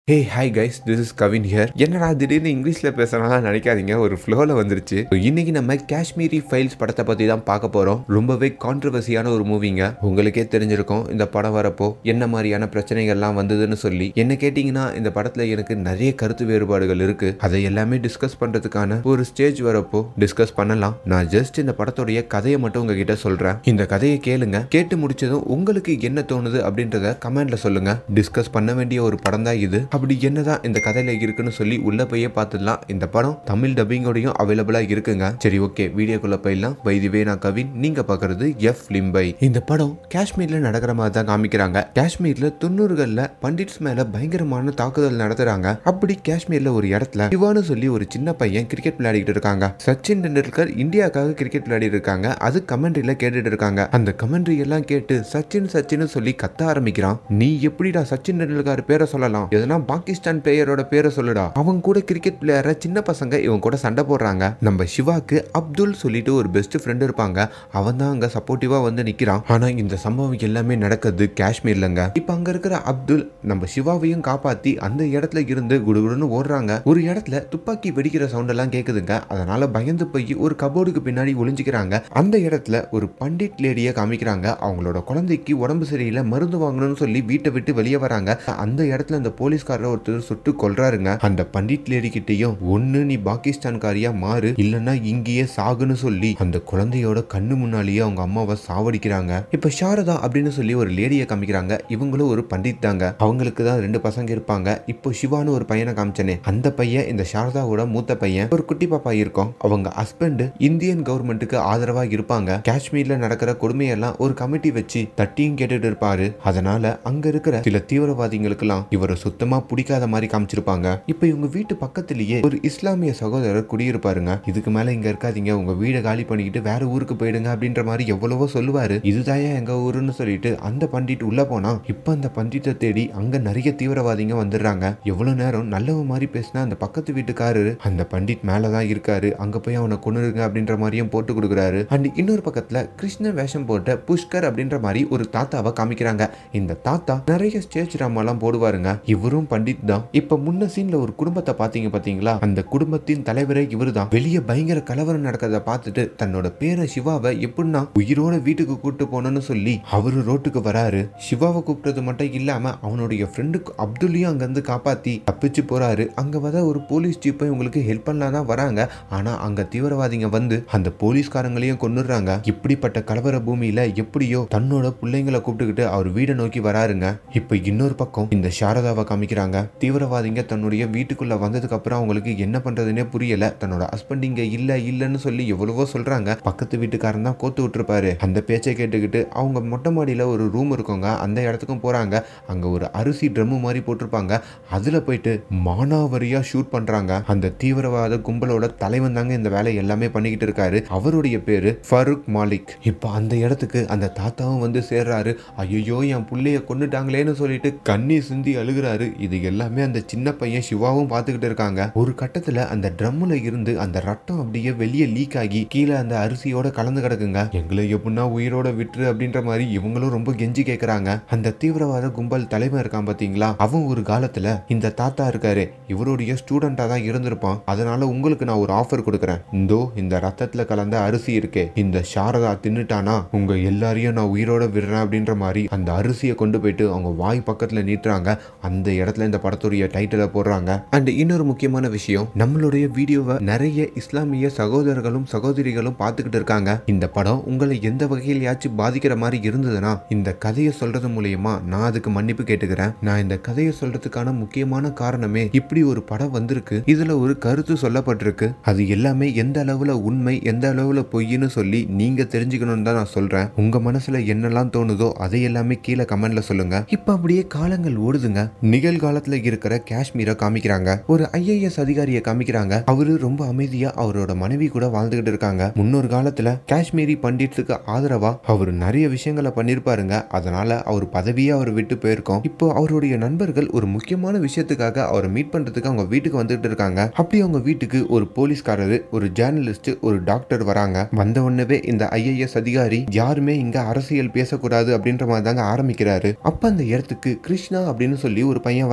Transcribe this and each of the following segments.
hey hi guys this is Kavin here என்னடா திடீர்னு இங்கிலீஷில் பேசுறதுனால நினைக்காதீங்க ஒரு ஃப்ளோவில் வந்துருச்சு So, இன்னைக்கு நம்ம காஷ்மீரி ஃபைல்ஸ் படத்தை பற்றி தான் பார்க்க போகிறோம் ரொம்பவே கான்ட்ரவர்சியான ஒரு மூவிங்க உங்களுக்கே தெரிஞ்சிருக்கும் இந்த படம் வரப்போ என்ன மாதிரியான பிரச்சனைகள்லாம் வந்ததுன்னு சொல்லி என்ன கேட்டிங்கன்னா இந்த படத்தில் எனக்கு நிறைய கருத்து வேறுபாடுகள் இருக்குது அதை எல்லாமே டிஸ்கஸ் பண்ணுறதுக்கான ஒரு ஸ்டேஜ் வரப்போ டிஸ்கஸ் பண்ணலாம் நான் ஜஸ்ட் இந்த படத்துடைய கதையை மட்டும் உங்ககிட்ட சொல்கிறேன் இந்த கதையை கேளுங்க கேட்டு முடிச்சதும் உங்களுக்கு என்ன தோணுது அப்படின்றத கமெண்ட்ல சொல்லுங்க டிஸ்கஸ் பண்ண வேண்டிய ஒரு படம் தான் இது அப்படி என்னதான் இந்த கதையில இருக்குன்னு சொல்லி உள்ள போயே பார்த்துடலாம் இந்த படம் தமிழ் டப்பிங்கோடையும் அவைலபிளா இருக்குங்க சரி ஓகே வீடியோக்குள்ள போயிடலாம் வைதிவே நான் கவின் நீங்க பாக்குறது எஃப் லிம்பை இந்த படம் காஷ்மீர்ல நடக்கிற மாதிரி தான் காமிக்கிறாங்க காஷ்மீர்ல தொண்ணூறுகள்ல பண்டிட்ஸ் மேல பயங்கரமான தாக்குதல் நடத்துறாங்க அப்படி காஷ்மீர்ல ஒரு இடத்துல சிவான்னு சொல்லி ஒரு சின்ன பையன் கிரிக்கெட் விளையாடிட்டு இருக்காங்க சச்சின் டெண்டுல்கர் இந்தியாவுக்காக கிரிக்கெட் விளையாடி இருக்காங்க அது கமெண்ட்ரியில கேட்டுட்டு இருக்காங்க அந்த கமெண்ட்ரி எல்லாம் கேட்டு சச்சின் சச்சின் சொல்லி கத்த ஆரம்பிக்கிறான் நீ எப்படிடா சச்சின் டெண்டுல்கர் பேரை சொல்லலாம் எதனா பாகிஸ்தான் பிளேயரோட பேரை சொல்லுடா அவங்க கூட கிரிக்கெட் பிளேயரை சின்ன பசங்க இவங்க கூட சண்டை போடுறாங்க நம்ம சிவாக்கு அப்துல் சொல்லிட்டு ஒரு பெஸ்ட் ஃப்ரெண்ட் இருப்பாங்க அவன் தான் அங்க சப்போர்ட்டிவா வந்து நிக்கிறான் ஆனா இந்த சம்பவம் எல்லாமே நடக்குது காஷ்மீர்லங்க இப்ப அங்க இருக்கிற அப்துல் நம்ம சிவாவையும் காப்பாத்தி அந்த இடத்துல இருந்து குடுகுடுன்னு ஓடுறாங்க ஒரு இடத்துல துப்பாக்கி வெடிக்கிற சவுண்ட் எல்லாம் கேக்குதுங்க அதனால பயந்து போய் ஒரு கபோர்டுக்கு பின்னாடி ஒளிஞ்சுக்கிறாங்க அந்த இடத்துல ஒரு பண்டிட் லேடியை காமிக்கிறாங்க அவங்களோட குழந்தைக்கு உடம்பு சரியில்லை மருந்து வாங்கணும்னு சொல்லி வீட்டை விட்டு வெளியே வராங்க அந்த இடத்துல அந்த போலீஸ்காரர் ஒருத்தர் சுட்டு கொல்றாருங்க அந்த பண்டிட் லேடி கிட்டயும் ஒண்ணு நீ பாகிஸ்தான்காரியா மாறு இல்லைன்னா இங்கேயே சாகுன்னு சொல்லி அந்த குழந்தையோட கண்ணு முன்னாலேயே அவங்க அம்மாவை சாவடிக்கிறாங்க இப்ப சாரதா அப்படின்னு சொல்லி ஒரு லேடியை காமிக்கிறாங்க இவங்களும் ஒரு பண்டிட் தாங்க அவங்களுக்கு தான் ரெண்டு பசங்க இருப்பாங்க இப்போ சிவான்னு ஒரு பையனை காமிச்சனே அந்த பையன் இந்த சாரதாவோட மூத்த பையன் ஒரு குட்டி பாப்பா இருக்கும் அவங்க ஹஸ்பண்ட் இந்தியன் கவர்மெண்ட்டுக்கு ஆதரவா இருப்பாங்க காஷ்மீர்ல நடக்கிற கொடுமையெல்லாம் ஒரு கமிட்டி வச்சு தட்டியும் கேட்டுட்டு இருப்பாரு அதனால அங்க இருக்கிற சில தீவிரவாதிகளுக்கெல்லாம் இவரை சுத்தமா பிடிக்காத மாதிரி காமிச்சிருப்பாங்க இப்ப இவங்க வீட்டு பக்கத்திலேயே ஒரு இஸ்லாமிய சகோதரர் குடியிருப்பாருங்க இதுக்கு மேல இங்க இருக்காதீங்க உங்க வீடை காலி பண்ணிக்கிட்டு வேற ஊருக்கு போயிடுங்க அப்படின்ற மாதிரி எவ்வளவோ சொல்லுவாரு இதுதாயா எங்க ஊருன்னு சொல்லிட்டு அந்த பண்டிட் உள்ள போனா இப்ப அந்த பண்டிட்டை தேடி அங்க நிறைய தீவிரவாதிங்க வந்துடுறாங்க எவ்வளவு நேரம் நல்லவ மாதிரி பேசினா அந்த பக்கத்து வீட்டுக்காரரு அந்த பண்டிட் மேலதான் இருக்காரு அங்க போய் அவனை கொண்டுருங்க அப்படின்ற மாதிரியும் போட்டு கொடுக்குறாரு அண்ட் இன்னொரு பக்கத்துல கிருஷ்ண வேஷம் போட்ட புஷ்கர் அப்படின்ற மாதிரி ஒரு தாத்தாவை காமிக்கிறாங்க இந்த தாத்தா நிறைய ஸ்டேஜ் ட்ராமாலாம் போடுவாருங்க இவரும் பண்டிட் தான் இப்ப முன்ன சீன்ல ஒரு குடும்பத்தை பாத்தீங்க பாத்தீங்களா அந்த குடும்பத்தின் தலைவரே இவரு தான் வெளியே பயங்கர கலவரம் நடக்கிறத பார்த்துட்டு தன்னோட பேரை சிவாவை எப்படின்னா உயிரோட வீட்டுக்கு கூட்டு போனோம்னு சொல்லி அவரு ரோட்டுக்கு வராரு சிவாவை கூப்பிட்டது மட்டும் இல்லாம அவனுடைய ஃப்ரெண்டுக்கு அப்துல்லையும் அங்கிருந்து காப்பாத்தி தப்பிச்சு போறாரு அங்க வர ஒரு போலீஸ் ஜீப்பை உங்களுக்கு ஹெல்ப் பண்ணலாம் தான் வராங்க ஆனா அங்க தீவிரவாதிங்க வந்து அந்த போலீஸ்காரங்களையும் கொன்னுடுறாங்க இப்படிப்பட்ட கலவர பூமியில எப்படியோ தன்னோட பிள்ளைங்களை கூப்பிட்டுக்கிட்டு அவர் வீடை நோக்கி வராருங்க இப்ப இன்னொரு பக்கம் இந்த சாரதாவை காமிக்கிறாங்க தீவிரவாதிங்க தன்னுடைய வீட்டுக்குள்ள வந்ததுக்கு அப்புறம் அவங்களுக்கு என்ன பண்றதுன்னே புரியல தன்னோட ஹஸ்பண்ட் இங்க இல்ல இல்லன்னு சொல்லி எவ்வளவோ சொல்றாங்க பக்கத்து வீட்டுக்காரன் தான் கோத்து விட்டுருப்பாரு அந்த பேச்சை கேட்டுக்கிட்டு அவங்க மொட்டை மாடியில ஒரு ரூம் இருக்குங்க அந்த இடத்துக்கும் போறாங்க அங்க ஒரு அரிசி ட்ரம்மு மாதிரி போட்டிருப்பாங்க அதுல போயிட்டு மானாவரியா ஷூட் பண்றாங்க அந்த தீவிரவாத கும்பலோட தலைவன் தாங்க இந்த வேலை எல்லாமே பண்ணிக்கிட்டு இருக்காரு அவருடைய பேரு ஃபருக் மாலிக் இப்ப அந்த இடத்துக்கு அந்த தாத்தாவும் வந்து சேர்றாரு ஐயோ என் புள்ளைய கொண்டுட்டாங்களேன்னு சொல்லிட்டு கண்ணீர் சிந்தி அழுகுறாரு இது எல்லாமே அந்த சின்ன பையன் சிவாவும் பார்த்துக்கிட்டு இருக்காங்க ஒரு கட்டத்துல அந்த ட்ரம்முல இருந்து அந்த ரத்தம் அப்படியே வெளியே லீக் ஆகி கீழே அந்த அரிசியோட கலந்து கிடக்குங்க எங்களை எப்படின்னா உயிரோட விட்டுரு அப்படின்ற மாதிரி இவங்களும் ரொம்ப கெஞ்சி கேக்குறாங்க அந்த தீவிரவாத கும்பல் தலைவன் இருக்கான் பாத்தீங்களா அவன் ஒரு காலத்துல இந்த தாத்தா இருக்காரு இவருடைய ஸ்டூடெண்டா தான் இருந்திருப்பான் அதனால உங்களுக்கு நான் ஒரு ஆஃபர் கொடுக்குறேன் இந்தோ இந்த ரத்தத்துல கலந்த அரிசி இருக்கே இந்த சாரதா தின்னுட்டானா உங்க எல்லாரையும் நான் உயிரோட விடுறேன் அப்படின்ற மாதிரி அந்த அரிசியை கொண்டு போயிட்டு அவங்க வாய் பக்கத்துல நீட்டுறாங்க அந்த இடத்துல இந்த படத்துடைய டைட்டிலை போடுறாங்க அண்ட் இன்னொரு முக்கியமான விஷயம் நம்மளுடைய வீடியோவை நிறைய இஸ்லாமிய சகோதரர்களும் சகோதரிகளும் பார்த்துக்கிட்டு இருக்காங்க இந்த படம் உங்களை எந்த வகையிலயாச்சும் பாதிக்கிற மாதிரி இருந்ததுன்னா இந்த கதையை சொல்றது மூலியமா நான் அதுக்கு மன்னிப்பு கேட்டுக்கிறேன் நான் இந்த கதையை சொல்றதுக்கான முக்கியமான காரணமே இப்படி ஒரு படம் வந்திருக்கு இதுல ஒரு கருத்து சொல்லப்பட்டிருக்கு அது எல்லாமே எந்த அளவுல உண்மை எந்த அளவுல பொய்ன்னு சொல்லி நீங்க தெரிஞ்சுக்கணும்னு தான் நான் சொல்றேன் உங்க மனசுல என்னெல்லாம் தோணுதோ அதை எல்லாமே கீழே கமெண்ட்ல சொல்லுங்க இப்ப அப்படியே காலங்கள் ஓடுதுங்க நிகழ்காலத்துல இருக்கிற காஷ்மீரை காமிக்கிறாங்க ஒரு ஐஏஎஸ் அதிகாரியை காமிக்கிறாங்க அவரு ரொம்ப அமைதியா அவரோட மனைவி கூட வாழ்ந்துகிட்டு இருக்காங்க முன்னொரு காலத்துல காஷ்மீரி பண்டிட்ஸுக்கு ஆதரவா அவர் நிறைய விஷயங்களை பண்ணிருப்பாருங்க அதனால அவர் பதவியே அவர் விட்டு போயிருக்கோம் இப்போ அவருடைய நண்பர்கள் ஒரு முக்கியமான விஷயத்துக்காக அவரை மீட் பண்றதுக்கு அவங்க வீட்டுக்கு வந்துட்டு இருக்காங்க அப்படி அவங்க வீட்டுக்கு ஒரு போலீஸ்காரரு ஒரு ஜேர்னலிஸ்ட் ஒரு டாக்டர் வராங்க வந்த உடனே இந்த ஐஏஎஸ் அதிகாரி யாருமே இங்க அரசியல் பேசக்கூடாது அப்படின்ற மாதிரி தாங்க ஆரம்பிக்கிறாரு அப்ப அந்த இடத்துக்கு கிருஷ்ணா அப்படின்னு சொல்லி ஒரு பையன் வரான்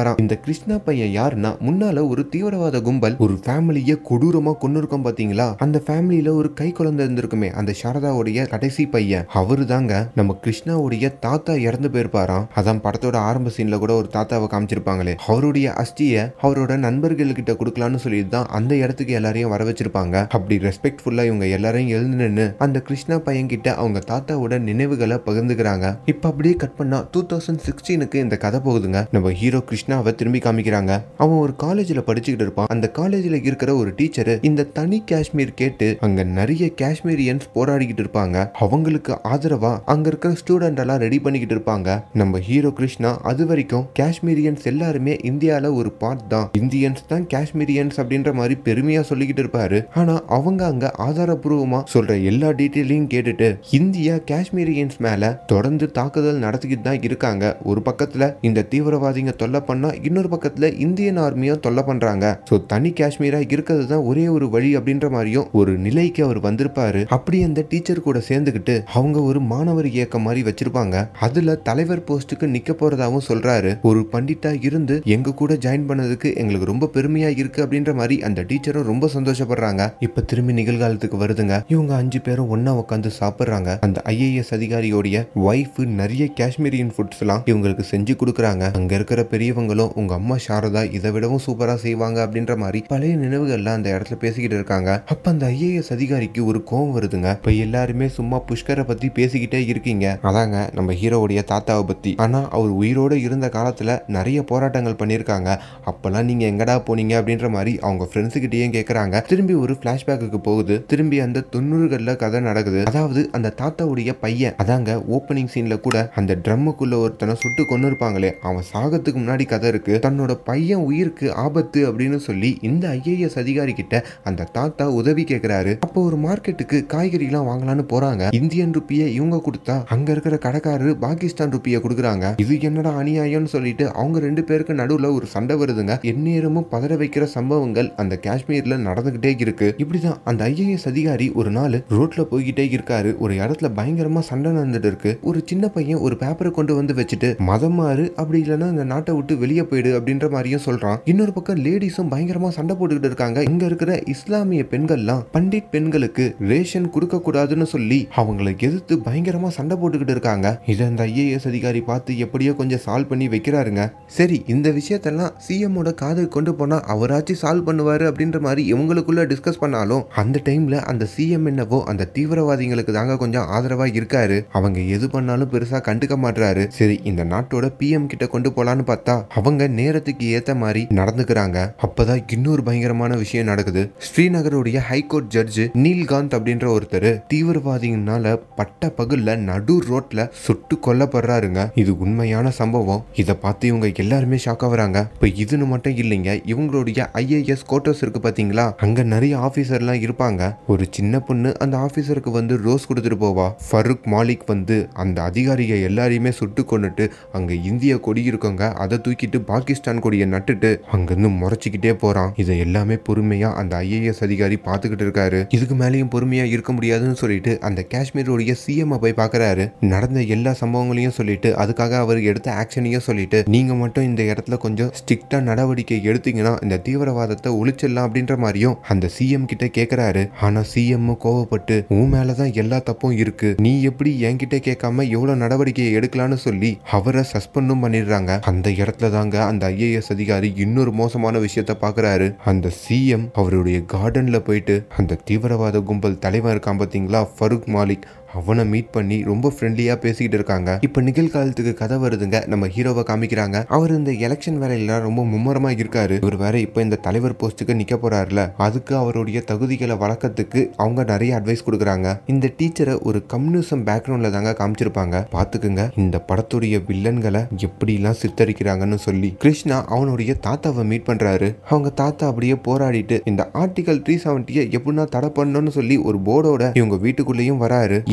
வரான் இந்த கிருஷ்ணா பையன் யாருன்னா முன்னால ஒரு தீவிரவாத கும்பல் ஒரு ஃபேமிலிய கொடூரமா கொண்டு இருக்கோம் பாத்தீங்களா அந்த ஃபேமிலியில ஒரு கை குழந்தை இருந்திருக்குமே அந்த சாரதாவுடைய கடைசி பையன் அவரு தாங்க நம்ம கிருஷ்ணாவுடைய தாத்தா இறந்து போயிருப்பாராம் அதான் படத்தோட ஆரம்ப சீன்ல கூட ஒரு தாத்தாவை காமிச்சிருப்பாங்களே அவருடைய அஸ்திய அவரோட நண்பர்கள் கிட்ட கொடுக்கலாம்னு சொல்லிட்டு தான் அந்த இடத்துக்கு எல்லாரையும் வர வச்சிருப்பாங்க அப்படி ரெஸ்பெக்ட்ஃபுல்லா இவங்க எல்லாரையும் எழுந்து நின்று அந்த கிருஷ்ணா பையன் கிட்ட அவங்க தாத்தாவோட நினைவுகளை பகிர்ந்துக்கிறாங்க இப்ப அப்படியே கட் பண்ணா டூ தௌசண்ட் சிக்ஸ்டீனுக்கு இந்த கதை போகுதுங்க நம்ம ஹீரோ கிருஷ்ணாவை திரும்பி காமிக்கிறாங்க அவன் ஒரு காலேஜ்ல படிச்சுக்கிட்டு இருப்பான் அந்த காலேஜ்ல இருக்கிற ஒரு டீச்சர் இந்த தனி காஷ்மீர் கேட்டு அங்க நிறைய காஷ்மீரியன்ஸ் போராடிக்கிட்டு இருப்பாங்க அவங்களுக்கு ஆதரவா அங்க இருக்கிற ஸ்டூடெண்ட் எல்லாம் ரெடி பண்ணிக்கிட்டு இருப்பாங்க நம்ம ஹீரோ கிருஷ்ணா அது வரைக்கும் காஷ்மீரியன்ஸ் எல்லாருமே இந்தியால ஒரு பார்ட் தான் இந்தியன்ஸ் தான் காஷ்மீரியன்ஸ் அப்படின்ற மாதிரி பெருமையா சொல்லிக்கிட்டு இருப்பாரு ஆனா அவங்க அங்க ஆதாரபூர்வமா சொல்ற எல்லா டீட்டெயிலையும் கேட்டுட்டு இந்தியா காஷ்மீரியன்ஸ் மேல தொடர்ந்து தாக்குதல் நடத்திக்கிட்டு தான் இருக்காங்க ஒரு பக்கத்துல இந்த தீவிரவாதிங்க தொல்லை பண்ணா இன்னொரு பக்கத்துல இந்தியன் ஆர்மியும் தொல்லை பண்றாங்க ஸோ தனி காஷ்மீரா இருக்கிறது தான் ஒரே ஒரு வழி அப்படின்ற மாதிரியும் ஒரு நிலைக்கு அவர் வந்திருப்பாரு அப்படி அந்த டீச்சர் கூட சேர்ந்துக்கிட்டு அவங்க ஒரு மாணவர் இயக்கம் மாதிரி வச்சிருப்பாங்க அதுல தலைவர் போஸ்ட்டுக்கு நிக்க போறதாவும் சொல்றாரு ஒரு பண்டிட்டா இருந்து எங்க கூட ஜாயின் பண்ணதுக்கு எங்களுக்கு ரொம்ப பெருமையா இருக்கு அப்படின்ற மாதிரி அந்த டீச்சரும் ரொம்ப சந்தோஷப்படுறாங்க இப்ப திரும்பி நிகழ்காலத்துக்கு வருதுங்க இவங்க அஞ்சு பேரும் ஒண்ணா உட்காந்து சாப்பிடுறாங்க அந்த ஐஏஎஸ் அதிகாரியோடைய ஒய்ஃப் நிறைய காஷ்மீரியன் ஃபுட்ஸ் எல்லாம் இவங்களுக்கு செஞ்சு கொடுக்குறாங்க அங்க இருக்கிற பெரியவங்களும் உங்க அம்மா சாரதா இதை விடவும் சூப்பரா செய்வாங்க அப்படின்ற மாதிரி பழைய நினைவுகள்லாம் அந்த இடத்துல பேசிக்கிட்டு இருக்காங்க அப்ப அந்த ஐஏஎஸ் அதிகாரிக்கு ஒரு கோவம் வருதுங்க இப்ப எல்லாருமே சும்மா புஷ்கரை பத்தி பேசிக்கிட்டே இருக்கீங்க அதாங்க நம்ம ஹீரோவுடைய தாத்தாவை பத்தி ஆனா அவர் உயிரோட இருந்த காலத்துல நிறைய போராட்டங்கள் பண்ணியிருக்காங்க அப்பெல்லாம் நீங்க எங்கடா போனீங்க அப்படின்ற மாதிரி அவங்க ஃப்ரெண்ட்ஸு கிட்டேயும் கேட்கறாங்க திரும்பி ஒரு பிளாஷ்பேக்கு போகுது திரும்பி அந்த தொண்ணூறுகள்ல கதை நடக்குது அதாவது அந்த தாத்தாவுடைய பையன் அதாங்க ஓப்பனிங் சீன்ல கூட அந்த ட்ரம்முக்குள்ள ஒருத்தனை சுட்டு கொண்டு இருப்பாங்களே அவன் சாகத்துக்கு முன்னாடி கதை இருக்கு தன்னோட பையன் உயிருக்கு ஆபத்து அப்படின்னு சொல்லி இந்த ஐஏஎஸ் அதிகாரி கிட்ட அந்த தாத்தா உதவி கேட்கிறாரு அப்போ ஒரு மார்க்கெட்டுக்கு காய்கறிலாம் வாங்கலாம்னு போறாங்க இந்தியன் ருப்பியை இவங்க கொடுத்தா அங்க இருக்கிற கடைக்காரரு பாகிஸ்தான் ருப்பியை கொடுக்குறாங்க இது என்னடா அநியாயம்னு சொல்லிட்டு அவங்க ரெண்டு பேருக்கு நடுவுல ஒரு சண்டை வருதுங்க எந்நேரமும் பதற வைக்கிற சம்பவங்கள் அந்த காஷ்மீர்ல நடந்துகிட்டே இருக்கு இப்படிதான் அந்த ஐஏஎஸ் அதிகாரி ஒரு நாள் ரோட்ல போய்கிட்டே இருக்காரு ஒரு இடத்துல பயங்கரமா சண்டை நடந்துட்டு இருக்கு ஒரு சின்ன பையன் ஒரு பேப்பரை கொண்டு வந்து வச்சுட்டு மதம் மாறு அப்படி இல்லைன்னா இந்த நாட்டை விட்டு வெளியே போயிடு அப்படின்ற மாதிரியும் சொல்றான் இன்னொரு பக்கம் லேடிஸும் பயங்கரமா சண்டை போட்டுக்கிட்டு இருக்காங்க இங்க இருக்கிற இஸ்லாமிய பெண்கள்லாம் பண்டிட் பெண்களுக்கு ரேஷன் கொடுக்க கூடாதுன்னு சொல்லி அவங்களை எதிர்த்து பயங்கரமா சண்டை போட்டுக்கிட்டு இருக்காங்க இதை அந்த ஐஏஎஸ் அதிகாரி பார்த்து எப்படியோ கொஞ்சம் சால்வ் பண்ணி வைக்கிறாருங்க சரி இந்த விஷயத்தெல்லாம் சிஎம்மோட காதுக்கு கொண்டு போனா அவராச்சும் சால்வ் பண்ணுவாரு அப்படின்ற மாதிரி இவங்களுக்குள்ள டிஸ்கஸ் பண்ணாலும் அந்த டைம்ல அந்த சிஎம் என்னவோ அந்த தீவிரவாதிகளுக்கு தாங்க கொஞ்சம் ஆதரவா இருக்காரு அவங்க எது பண்ணாலும் பெருசா கண்டுக்க மாட்றாரு சரி இந்த நாட்டோட பிஎம் கிட்ட கொண்டு போலான்னு பார்த்தா அவங்க நேரத்துக்கு ஏத்த மாதிரி நடந்துக்கிறாங்க அப்பதான் இன்னொரு பயங்கரமான விஷயம் நடக்குது ஸ்ரீநகருடைய ஹைகோர்ட் ஜட்ஜு நீல்காந்த் அப்படின்ற ஒருத்தர் தீவிரவாதிகளால பட்ட பகல்ல நடு ரோட்ல சுட்டு கொல்லப்படுறாருங்க இது உண்மையான சம்பவம் இதை பார்த்து இவங்க எல்லாருமே ஷாக் ஆகுறாங்க இப்ப இதுன்னு மட்டும் இல்லைங்க இவங்களுடைய ஐஏஎஸ் கோட்டர்ஸ் இருக்கு பாத்தீங்களா அங்க நிறைய ஆபீசர்லாம் இருப்பாங்க ஒரு சின்ன பொண்ணு அந்த ஆபீசருக்கு வந்து ரோஸ் கொடுத்துட்டு போவா ஃபருக் மாலிக் வந்து அந்த அதிகாரியை எல்லாரையுமே சுட்டு கொண்டுட்டு அங்க இந்திய கொடி இருக்கவங்க அதை தூக்கிட்டு பாகிஸ்தான் கொடியை நட்டுட்டு அங்கிருந்து முறைச்சிக்கிட்டே போறான் இதை எல்லாமே பொறுமையா அந்த ஐஏஎஸ் அதிகாரி பார்த்துக்கிட்டு இருக்காரு இதுக்கு மேலேயும் பொறுமையா இருக்க முடியாதுன்னு சொல்லிட்டு அந்த காஷ்மீருடைய சிஎம் போய் பார்க்கறாரு நடந்த எல்லா சம்பவங்களையும் சொல்லிட்டு அதுக்காக அவர் எடுத்த ஆக்ஷனையும் சொல்லிட்டு நீங்க மட்டும் இந்த இடத்துல கொஞ்சம் ஸ்ட்ரிக்டா நடவடிக்கை எடுத்தீங்கன்னா இந்த தீவிரவாதத்தை ஒழிச்சிடலாம் அப்படின்ற மாதிரியும் அந்த சிஎம் கிட்ட கேக்குறாரு ஆனா சிஎம் கோவப்பட்டு உன் மேலதான் எல்லா தப்பும் இருக்கு நீ எப்படி என்கிட்ட கேட்காம எவ்வளவு நடவடிக்கையை எடுக்கலாம்னு சொல்லி அவரை சஸ்பெண்டும் பண்ணிடுறாங்க அந்த இடத்துல தாங்க அந்த ஐஏஎஸ் அதிகாரி இன்னொரு மோசமான விஷயத்த பாக்குறாரு அந்த சிஎம் அவருடைய கார்டன்ல போயிட்டு அந்த தீவிரவாத கும்பல் தலைவன் இருக்கான் பாத்தீங்களா ஃபருக் மாலிக் அவனை மீட் பண்ணி ரொம்ப ஃப்ரெண்ட்லியா பேசிக்கிட்டு இருக்காங்க இப்ப நிகழ்காலத்துக்கு கதை வருதுங்க நம்ம ஹீரோவை காமிக்கிறாங்க அவர் இந்த எலெக்ஷன் வேலையில ரொம்ப மும்முரமா இருக்காரு இவர் வேற இப்ப இந்த தலைவர் போஸ்ட்டுக்கு நிக்க போறாருல அதுக்கு அவருடைய தகுதிகளை வளர்க்கறதுக்கு அவங்க நிறைய அட்வைஸ் கொடுக்குறாங்க இந்த டீச்சரை ஒரு கம்யூனிசம் பேக்ரவுண்ட்ல தாங்க காமிச்சிருப்பாங்க பாத்துக்குங்க இந்த படத்துடைய வில்லன்களை எப்படிலாம் சித்தரிக்கிறாங்கன்னு சொல்லி கிருஷ்ணா அவனுடைய தாத்தாவை மீட் பண்றாரு அவங்க தாத்தா அப்படியே போராடிட்டு இந்த ஆர்டிகல் த்ரீ செவன்ட்டியை எப்படின்னா தடை பண்ணணும்னு சொல்லி ஒரு போர்டோட இவங்க வீட்டுக்குள்ளேயும் வராரு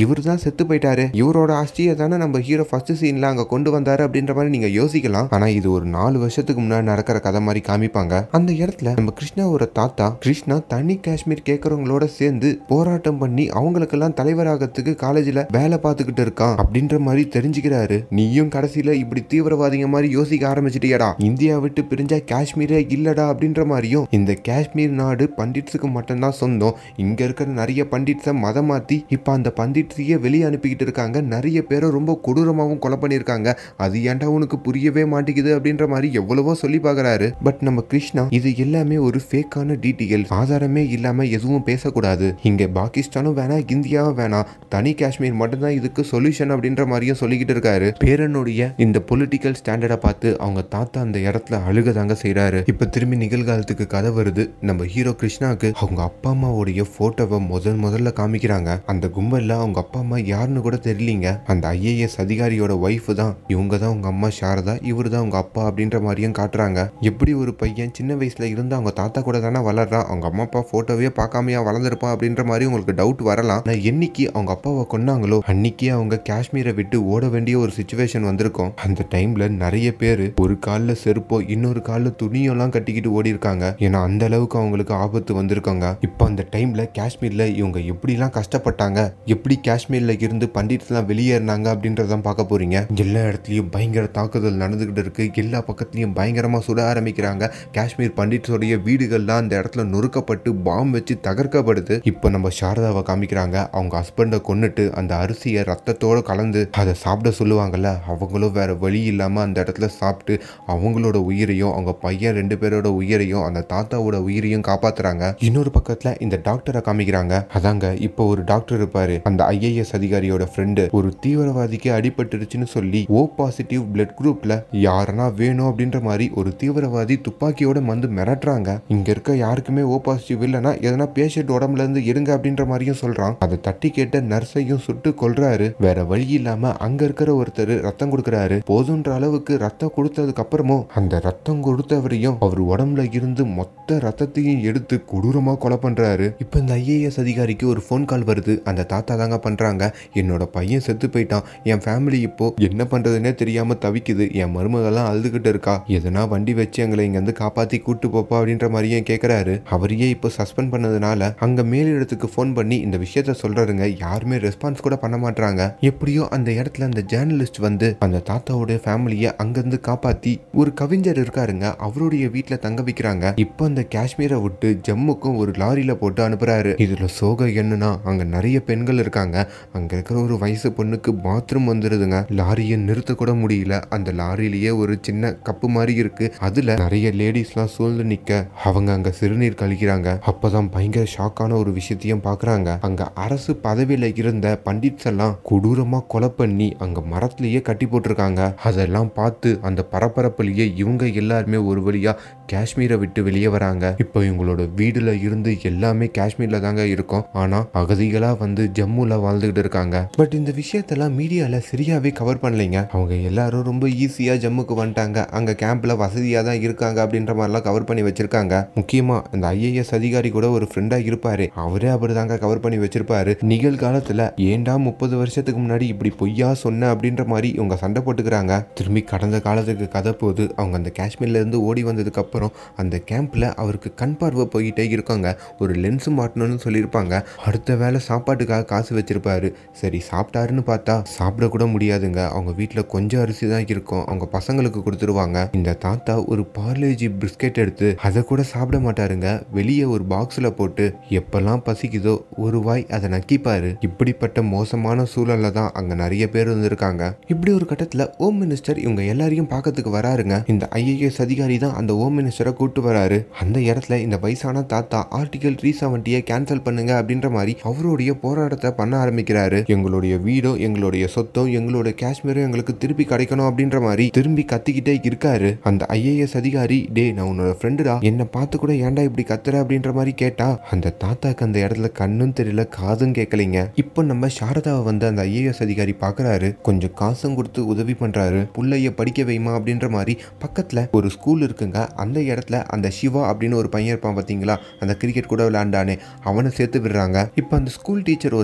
இவர் தான் செத்து போயிட்டாரு இவரோட ஆஸ்தியை தானே நம்ம ஹீரோ ஃபர்ஸ்ட் சீன்ல அங்க கொண்டு வந்தாரு அப்படின்ற மாதிரி நீங்க யோசிக்கலாம் ஆனா இது ஒரு நாலு வருஷத்துக்கு முன்னாடி நடக்கிற கதை மாதிரி காமிப்பாங்க அந்த இடத்துல நம்ம கிருஷ்ணாவோட தாத்தா கிருஷ்ணா தனி காஷ்மீர் கேட்கறவங்களோட சேர்ந்து போராட்டம் பண்ணி அவங்களுக்கெல்லாம் தலைவராகிறதுக்கு காலேஜ்ல வேலை பார்த்துக்கிட்டு இருக்கான் அப்படின்ற மாதிரி தெரிஞ்சுக்கிறாரு நீயும் கடைசியில இப்படி தீவிரவாதிங்க மாதிரி யோசிக்க ஆரம்பிச்சிட்டியடா இந்தியா விட்டு பிரிஞ்சா காஷ்மீரே இல்லடா அப்படின்ற மாதிரியும் இந்த காஷ்மீர் நாடு பண்டிட்ஸுக்கு மட்டும்தான் சொந்தம் இங்க இருக்கிற நிறைய பண்டிட்ஸை மதம் மாத்தி இப்ப அந்த பண்டிட்ஸையே வெளியே அனுப்பிக்கிட்டு இருக்காங்க நிறைய பேரை ரொம்ப கொடூரமாகவும் கொலை பண்ணியிருக்காங்க அது ஏன்டா உனக்கு புரியவே மாட்டேங்குது அப்படின்ற மாதிரி எவ்வளவோ சொல்லி பார்க்கறாரு பட் நம்ம கிருஷ்ணா இது எல்லாமே ஒரு ஃபேக்கான டீட்டெயில் ஆதாரமே இல்லாம எதுவும் பேசக்கூடாது இங்க பாகிஸ்தானும் வேணாம் இந்தியாவும் வேணாம் தனி காஷ்மீர் மட்டும்தான் இதுக்கு சொல்யூஷன் அப்படின்ற மாதிரியும் சொல்லிக்கிட்டு இருக்காரு பேரனுடைய இந்த பொலிட்டிக்கல் ஸ்டாண்டர்டை பார்த்து அவங்க தாத்தா அந்த இடத்துல அழுக தாங்க செய்றாரு இப்ப திரும்பி நிகழ்காலத்துக்கு கதை வருது நம்ம ஹீரோ கிருஷ்ணாக்கு அவங்க அப்பா அம்மாவுடைய போட்டோவை முதல் முதல்ல காமிக்கிறாங்க அந்த கும்பல்ல அவங்க அப்பா அம்மா யாருன்னு கூட தெரியலீங்க அந்த ஐஏஎஸ் அதிகாரியோட ஒய்ஃப் தான் இவங்க தான் உங்க அம்மா சாரதா இவரு தான் உங்க அப்பா அப்படின்ற மாதிரியும் காட்டுறாங்க எப்படி ஒரு பையன் சின்ன வயசுல இருந்து அவங்க தாத்தா கூட தானே வளர்றான் அவங்க அம்மா அப்பா போட்டோவே பார்க்காமையா வளர்ந்துருப்பான் அப்படின்ற மாதிரி உங்களுக்கு டவுட் வரலாம் ஆனா என்னைக்கு அவங்க அப்பாவை கொன்னாங்களோ அன்னைக்கே அவங்க காஷ்மீரை விட்டு ஓட வேண்டிய ஒரு சுச்சுவேஷன் வந்திருக்கும் அந்த டைம்ல நிறைய பேர் ஒரு காலில் செருப்போ இன்னொரு காலில் துணியெல்லாம் கட்டிக்கிட்டு ஓடி இருக்காங்க ஏன்னா அந்த அளவுக்கு அவங்களுக்கு ஆபத்து வந்திருக்காங்க இப்போ அந்த டைம்ல காஷ்மீர்ல இவங்க எப்படிலாம் கஷ்டப்பட்டாங்க எப்படி காஷ்மீர்ல இருந்து பண்டிட்ஸ்லாம் வெளியேறினாங்க அப்படின்றதான் பார்க்க போறீங்க எல்லா இடத்துலயும் பயங்கர தாக்குதல் நடந்துகிட்டு இருக்கு எல்லா பக்கத்துலயும் பயங்கரமா சுட ஆரம்பிக்கிறாங்க காஷ்மீர் பண்டிட்ஸோடைய வீடுகள்லாம் அந்த இடத்துல நொறுக்கப்பட்டு பாம் வச்சு தகர்க்கப்படுது இப்போ நம்ம சாரதாவை காமிக்கிறாங்க அவங்க ஹஸ்பண்டை கொன்னுட்டு அந்த அரிசியை ரத்தத்தோட கலந்து அதை சாப்பிட சொல்லுவாங்கல்ல அவங்களும் வேற வழி இல்லாம அந்த இடத்துல சாப்பிட்டு அவங்களோட உயிரையும் அவங்க பையன் ரெண்டு பேரோட உயிரையும் அந்த தாத்தாவோட உயிரையும் காப்பாத்துறாங்க இன்னொரு பக்கத்துல இந்த டாக்டரை காமிக்கிறாங்க அதாங்க இப்போ ஒரு டாக்டர் இருப்பாரு அந்த ஐஏஎஸ் அதிகாரியோட ஃப்ரெண்டு ஒரு தீவிரவாதிக்கு அடிபட்டுருச்சுன்னு சொல்லி ஓ பாசிட்டிவ் பிளட் குரூப்ல யாரனா வேணும் அப்படின்ற மாதிரி ஒரு தீவிரவாதி துப்பாக்கியோட வந்து மிரட்டுறாங்க இங்க இருக்க யாருக்குமே ஓ பாசிட்டிவ் இல்லைன்னா எதனா பேஷண்ட் உடம்புல இருந்து எடுங்க அப்படின்ற மாதிரியும் சொல்றான் அதை தட்டி கேட்ட நர்ஸையும் சுட்டு கொல்றாரு வேற வழி இல்லாம அங்க இருக்கிற ஒருத்தர் ரத்தம் கொடுக்கறாரு போதுன்ற அளவுக்கு ரத்தம் கொடுத்ததுக்கு அப்புறமும் அந்த ரத்தம் கொடுத்தவரையும் அவர் உடம்புல இருந்து மொத்த ரத்தத்தையும் எடுத்து கொடூரமா கொலை பண்றாரு இப்ப இந்த ஐஏஎஸ் அதிகாரிக்கு ஒரு ஃபோன் கால் வருது அந்த தாத்தா தாங்க பண்றாங்க என்னோட பையன் செத்து போயிட்டான் என் ஃபேமிலி இப்போ என்ன பண்றதுன்னே தெரியாம தவிக்குது என் மருமகெல்லாம் அழுதுகிட்டு இருக்கா எதனா வண்டி வச்சு எங்களை இங்க இருந்து காப்பாத்தி கூட்டு போப்பா அப்படின்ற மாதிரியும் கேக்குறாரு அவரையே இப்போ சஸ்பெண்ட் பண்ணதுனால அங்க மேலிடத்துக்கு ஃபோன் பண்ணி இந்த விஷயத்த சொல்றாருங்க யாருமே ரெஸ்பான்ஸ் கூட பண்ண மாட்டாங்க எப்படியோ அந்த இடத்துல அந்த ஜேர்னலிஸ்ட் வந்து அந்த தாத்தாவோட ஃபேமிலியை அங்கிருந்து காப்பாத்தி ஒரு கவிஞர் இருக்காருங்க அவருடைய வீட்டுல தங்க வைக்கிறாங்க இப்போ அந்த காஷ்மீரை விட்டு ஜம்முக்கும் ஒரு லாரியில போட்டு அனுப்புறாரு இதுல சோகம் என்னன்னா அங்க நிறைய பெண்கள் இருக்காங்க அங்க இருக்கிற ஒரு வயசு பொண்ணுக்கு பாத்ரூம் வந்துருதுங்க லாரியை நிறுத்த கூட முடியல அந்த லாரியிலேயே ஒரு சின்ன கப்பு மாதிரி இருக்கு அதுல நிறைய லேடிஸ்லாம் சூழ்ந்து நிக்க அவங்க அங்க சிறுநீர் கழிக்கிறாங்க அப்பதான் பயங்கர ஷாக்கான ஒரு விஷயத்தையும் பாக்குறாங்க அங்க அரசு பதவியில இருந்த பண்டிட்ஸ் எல்லாம் கொடூரமா கொலை பண்ணி அங்க மரத்திலேயே கட்டி போட்டிருக்காங்க அதெல்லாம் பார்த்து அந்த பரபரப்புலயே இவங்க எல்லாருமே ஒரு வழியா காஷ்மீரை விட்டு வெளியே வராங்க இப்போ இவங்களோட வீடுல இருந்து எல்லாமே காஷ்மீர்ல தாங்க இருக்கும் ஆனா அகதிகளா வந்து ஜம்முல வாழ்ந்துகிட்டு இருக்காங்க பட் இந்த விஷயத்தெல்லாம் மீடியால சரியாவே கவர் பண்ணலைங்க அவங்க எல்லாரும் ரொம்ப ஈஸியா ஜம்முக்கு வந்துட்டாங்க அங்க கேம்ப்ல வசதியா தான் இருக்காங்க அப்படின்ற மாதிரிலாம் கவர் பண்ணி வச்சிருக்காங்க முக்கியமா இந்த ஐஏஎஸ் அதிகாரி கூட ஒரு ஃப்ரெண்டா இருப்பாரு அவரே அப்படிதாங்க கவர் பண்ணி வச்சிருப்பாரு நிகழ்காலத்துல ஏன்டா முப்பது வருஷத்துக்கு முன்னாடி இப்படி பொய்யா சொன்ன அப்படின்ற மாதிரி இவங்க சண்டை போட்டுக்கிறாங்க திரும்பி கடந்த காலத்துக்கு கதை போது அவங்க அந்த காஷ்மீர்ல இருந்து ஓடி வந்ததுக்கு அப்புறம் அந்த கேம்ப்ல அவருக்கு கண் பார்வை போயிட்டே இருக்காங்க ஒரு லென்ஸ் மாட்டணும்னு சொல்லியிருப்பாங்க அடுத்த வேளை சாப்பாட்டுக்காக காசு வச்சிருப்பாரு சரி சாப்பிட்டாருன்னு பார்த்தா சாப்பிட கூட முடியாதுங்க அவங்க வீட்டில் கொஞ்சம் அரிசி தான் இருக்கும் அவங்க பசங்களுக்கு கொடுத்துருவாங்க இந்த தாத்தா ஒரு பார்லேஜி பிஸ்கெட் எடுத்து அதை கூட சாப்பிட மாட்டாருங்க வெளியே ஒரு பாக்ஸ்ல போட்டு எப்பெல்லாம் பசிக்குதோ ஒரு வாய் அதை நக்கிப்பாரு இப்படிப்பட்ட மோசமான சூழல்ல தான் அங்க நிறைய பேர் இருந்திருக்காங்க இப்படி ஒரு கட்டத்துல ஹோம் மினிஸ்டர் இவங்க எல்லாரையும் பார்க்கறதுக்கு வராருங்க இந்த ஐஏஎஸ் அதிகாரி தான் அந்த ஹோம் மினிஸ்டரை கூட்டு வராரு அந்த இடத்துல இந்த வயசான தாத்தா ஆர்டிகல் த்ரீ செவன்ட்டியை கேன்சல் பண்ணுங்க அப்படின்ற மாதிரி அவருடைய போராட்டத்தை பண்ண ஆரம்பிக்கிறாரு எங்களுடைய வீடும் எங்களுடைய சொத்தும் எங்களோட காஷ்மீரும் எங்களுக்கு திருப்பி கிடைக்கணும் அப்படின்ற மாதிரி திரும்பி கத்திக்கிட்டே இருக்காரு அந்த ஐஏஎஸ் அதிகாரி டே நான் உன்னோட ஃப்ரெண்டுடா என்னை பார்த்து கூட ஏன்டா இப்படி கத்துற அப்படின்ற மாதிரி கேட்டா அந்த தாத்தாக்கு அந்த இடத்துல கண்ணும் தெரியல காதும் கேட்கலைங்க இப்போ நம்ம சாரதாவை வந்து அந்த ஐஏஎஸ் அதிகாரி பார்க்கறாரு கொஞ்சம் காசும் கொடுத்து உதவி பண்றாரு புள்ளைய படிக்க வைமா அப்படின்ற மாதிரி பக்கத்துல ஒரு ஸ்கூல் இருக்குங்க அந்த இடத்துல அந்த சிவா அப்படின்னு ஒரு பையன் இருப்பான் பாத்தீங்களா அந்த கிரிக்கெட் கூட விளையாண்டானே அவனை சேர்த்து விடுறாங்க இப்போ அந்த ஸ்கூல் டீச்சர் ஒருத்தர் இருக்காரு